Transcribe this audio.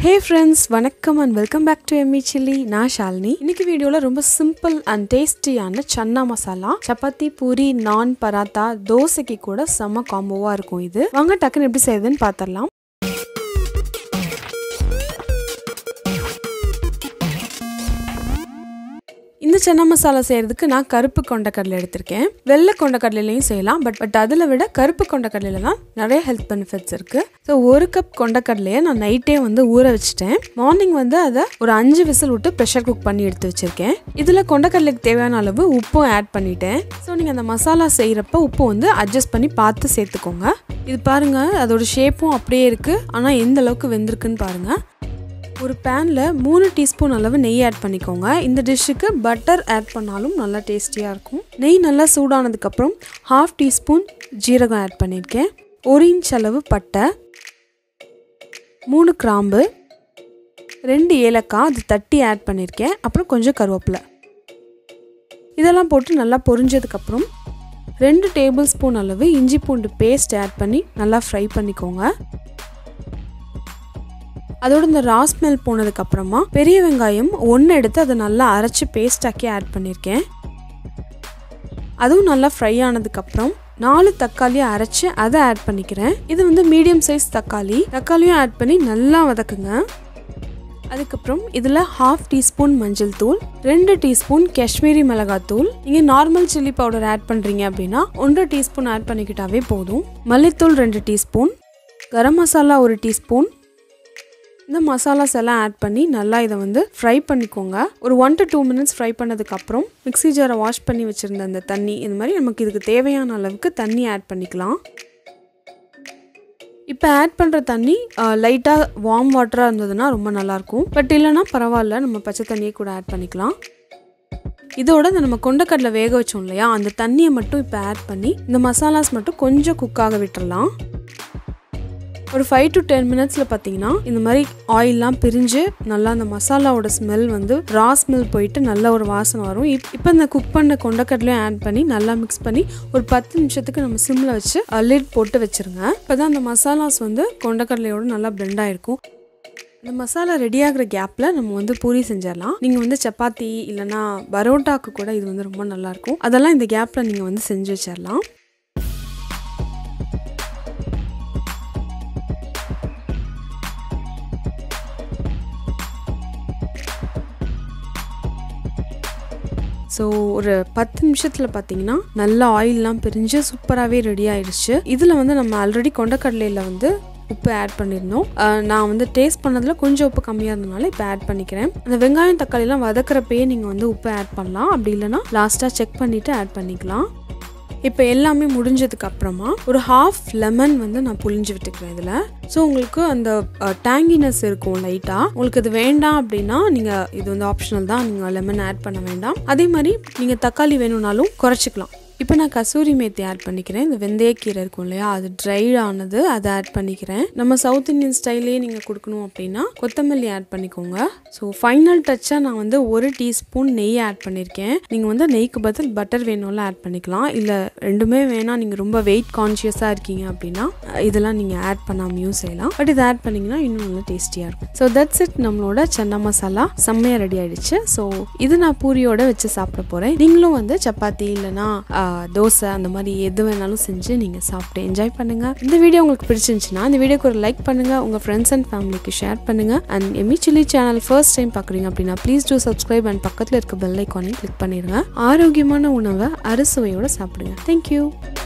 ஹே friends வணக்கம் and welcome back to Emmy Chilli நான் ஷாலினி இன்னைக்கு வீடியோவில் ரொம்ப சிம்பிள் அண்ட் டேஸ்டியான சன்னா மசாலா சப்பாத்தி பூரி நான் பராத்தா தோசைக்கு கூட செம்ம காம்போவாக இருக்கும் இது வாங்க டக்குன்னு எப்படி செய்யுதுன்னு பார்த்துடலாம் இந்த சன்னா மசாலா செய்கிறதுக்கு நான் கருப்பு கொண்டக்கடலை எடுத்திருக்கேன் வெள்ளை கொண்டக்கடலையும் செய்யலாம் பட் பட் அதில் விட கருப்பு கொண்டக்கடலையில் தான் நிறைய ஹெல்த் பெனிஃபிட்ஸ் இருக்குது ஸோ ஒரு கப் கொண்டக்கடலையை நான் நைட்டே வந்து ஊற வச்சுட்டேன் மார்னிங் வந்து அதை ஒரு அஞ்சு விசில் விட்டு ப்ரெஷர் குக் பண்ணி எடுத்து வச்சுருக்கேன் இதில் கொண்டக்கடலைக்கு தேவையான அளவு உப்பும் ஆட் பண்ணிட்டேன் ஸோ நீங்கள் அந்த மசாலா செய்கிறப்ப உப்பு வந்து அட்ஜஸ்ட் பண்ணி பார்த்து சேர்த்துக்கோங்க இது பாருங்கள் அதோட ஷேப்பும் அப்படியே இருக்குது ஆனால் எந்த அளவுக்கு வெந்திருக்குன்னு பாருங்கள் ஒரு பேனில் மூணு டீஸ்பூன் அளவு நெய் ஆட் பண்ணிக்கோங்க இந்த டிஷ்ஷுக்கு பட்டர் ஆட் பண்ணாலும் நல்லா டேஸ்டியாக இருக்கும் நெய் நல்லா சூடானதுக்கப்புறம் ஹாஃப் டீஸ்பூன் ஜீரகம் ஆட் பண்ணியிருக்கேன் ஒரு இன்ச் அளவு பட்டை மூணு கிராம்பு ரெண்டு ஏலக்காய் அது தட்டி ஆட் பண்ணியிருக்கேன் அப்புறம் கொஞ்சம் கருவேப்பிலை இதெல்லாம் போட்டு நல்லா பொரிஞ்சதுக்கப்புறம் ரெண்டு டேபிள் ஸ்பூன் அளவு இஞ்சி பூண்டு பேஸ்ட் ஆட் பண்ணி நல்லா ஃப்ரை பண்ணிக்கோங்க அதோட இந்த ரா ஸ்மெல் போனதுக்கப்புறமா பெரிய வெங்காயம் ஒன்று எடுத்து அதை நல்லா அரைச்சி பேஸ்டாக்கி ஆட் பண்ணியிருக்கேன் அதுவும் நல்லா ஃப்ரை ஆனதுக்கப்புறம் நாலு தக்காளியை அரைச்சி அதை ஆட் பண்ணிக்கிறேன் இது வந்து மீடியம் சைஸ் தக்காளி தக்காளியும் ஆட் பண்ணி நல்லா வதக்குங்க அதுக்கப்புறம் இதில் ஹாஃப் டீஸ்பூன் மஞ்சள் தூள் ரெண்டு டீஸ்பூன் காஷ்மீரி மிளகாத்தூள் நீங்கள் நார்மல் சில்லி பவுடர் ஆட் பண்ணுறீங்க அப்படின்னா ஒன்றரை டீஸ்பூன் ஆட் பண்ணிக்கிட்டாவே போதும் மல்லித்தூள் ரெண்டு டீஸ்பூன் கரம் மசாலா ஒரு டீஸ்பூன் இந்த மசாலாஸ் எல்லாம் ஆட் பண்ணி நல்லா இதை வந்து ஃப்ரை பண்ணிக்கோங்க ஒரு one to two minutes fry பண்ணதுக்கப்புறம் மிக்ஸி ஜாரை வாஷ் பண்ணி வச்சுருந்த அந்த தண்ணி இந்த மாதிரி நமக்கு இதுக்கு தேவையான அளவுக்கு தண்ணி ஆட் பண்ணிக்கலாம் இப்போ ஆட் பண்ணுற தண்ணி லைட்டாக வார்ம் வாட்டராக இருந்ததுன்னா ரொம்ப நல்லாயிருக்கும் பட் இல்லைனா பரவாயில்ல நம்ம பச்சை தண்ணியை கூட ஆட் பண்ணிக்கலாம் இதோட இந்த நம்ம கொண்டக்கடலை வேக வச்சோம் இல்லையா அந்த தண்ணியை மட்டும் இப்போ ஆட் பண்ணி இந்த மசாலாஸ் மட்டும் கொஞ்சம் குக்காக விட்டுறலாம் ஒரு ஃபைவ் டு டென் மினிட்ஸில் பார்த்தீங்கன்னா இந்த மாதிரி ஆயிலெலாம் பிரிஞ்சு நல்லா அந்த மசாலாவோட ஸ்மெல் வந்து ரா ஸ்மெல் போயிட்டு நல்ல ஒரு வாசனை வரும் இப் இப்போ இந்த குக் பண்ண கொண்டக்கடலையும் ஆட் பண்ணி நல்லா மிக்ஸ் பண்ணி ஒரு பத்து நிமிஷத்துக்கு நம்ம சிம்மில் வச்சு லிட் போட்டு வச்சுருங்க இப்போ தான் அந்த மசாலாஸ் வந்து கொண்டக்கடலையோட நல்லா பிளெண்ட் ஆகிருக்கும் இந்த மசாலா ரெடி ஆகிற கேப்பில் நம்ம வந்து பூரி செஞ்சிடலாம் நீங்கள் வந்து சப்பாத்தி இல்லைனா பரோட்டாக்கு கூட இது வந்து ரொம்ப நல்லாயிருக்கும் அதெல்லாம் இந்த கேப்பில் நீங்கள் வந்து செஞ்சு வச்சிடலாம் ஸோ ஒரு பத்து நிமிஷத்தில் பார்த்தீங்கன்னா நல்ல ஆயிலெலாம் பிரிஞ்சு சூப்பராகவே ரெடி ஆயிடுச்சு இதில் வந்து நம்ம ஆல்ரெடி கொண்டக்கடலையில் வந்து உப்பு ஆட் பண்ணியிருந்தோம் நான் வந்து டேஸ்ட் பண்ணதில் கொஞ்சம் உப்பு கம்மியாக இருந்தனால இப்போ ஆட் பண்ணிக்கிறேன் அந்த வெங்காயம் தக்காளிலாம் வதக்கிறப்பயே நீங்கள் வந்து உப்பு ஆட் பண்ணலாம் அப்படி இல்லைனா லாஸ்ட்டாக செக் பண்ணிவிட்டு ஆட் பண்ணிக்கலாம் இப்போ எல்லாமே முடிஞ்சதுக்கு அப்புறமா ஒரு ஹாஃப் லெமன் வந்து நான் புளிஞ்சு விட்டுக்கிறேன் இதில் ஸோ உங்களுக்கு அந்த டேங்கினஸ் இருக்கும் லைட்டாக உங்களுக்கு இது வேண்டாம் அப்படின்னா நீங்கள் இது வந்து ஆப்ஷனல் தான் நீங்கள் லெமன் ஆட் பண்ண வேண்டாம் அதே மாதிரி நீங்கள் தக்காளி வேணும்னாலும் குறைச்சிக்கலாம் இப்போ நான் கசூரி மேத்தி ஆட் பண்ணிக்கிறேன் இந்த வெந்தயக்கீரை இருக்கும் இல்லையா அது ட்ரைட் ஆனது அதை ஆட் பண்ணிக்கிறேன் நம்ம சவுத் இந்தியன் ஸ்டைலே நீங்கள் கொடுக்கணும் அப்படின்னா கொத்தமல்லி ஆட் பண்ணிக்கோங்க ஸோ ஃபைனல் டச்சாக நான் வந்து ஒரு டீஸ்பூன் நெய் ஆட் பண்ணியிருக்கேன் நீங்கள் வந்து நெய்க்கு பதில் பட்டர் வேணும்ல ஆட் பண்ணிக்கலாம் இல்லை ரெண்டுமே வேணாம் நீங்கள் ரொம்ப வெயிட் கான்ஷியஸாக இருக்கீங்க அப்படின்னா இதெல்லாம் நீங்கள் ஆட் பண்ணாமையும் செய்யலாம் பட் இதை ஆட் பண்ணிங்கன்னா இன்னும் நல்லா டேஸ்டியாக இருக்கும் ஸோ தட்ஸ் இட் நம்மளோட சன்னா மசாலா செம்மையாக ரெடி ஆயிடுச்சு ஸோ இது நான் பூரியோட வச்சு சாப்பிட போகிறேன் நீங்களும் வந்து சப்பாத்தி இல்லைனா தோசை அந்த மாதிரி எது வேணாலும் செஞ்சு நீங்கள் சாப்பிட்டு என்ஜாய் பண்ணுங்கள் இந்த வீடியோ உங்களுக்கு பிடிச்சிருந்துச்சுன்னா இந்த வீடியோக்கு ஒரு லைக் பண்ணுங்கள் உங்கள் ஃப்ரெண்ட்ஸ் அண்ட் ஃபேமிலிக்கு ஷேர் பண்ணுங்கள் and Emmy Chilli channel first time பார்க்குறீங்க அப்படின்னா ப்ளீஸ் டூ சப்ஸ்கிரைப் அண்ட் பக்கத்தில் இருக்க பெல் ஐக்கானையும் கிளிக் பண்ணிடுங்க ஆரோக்கியமான உணவை அறுசுவையோடு சாப்பிடுங்க தேங்க்யூ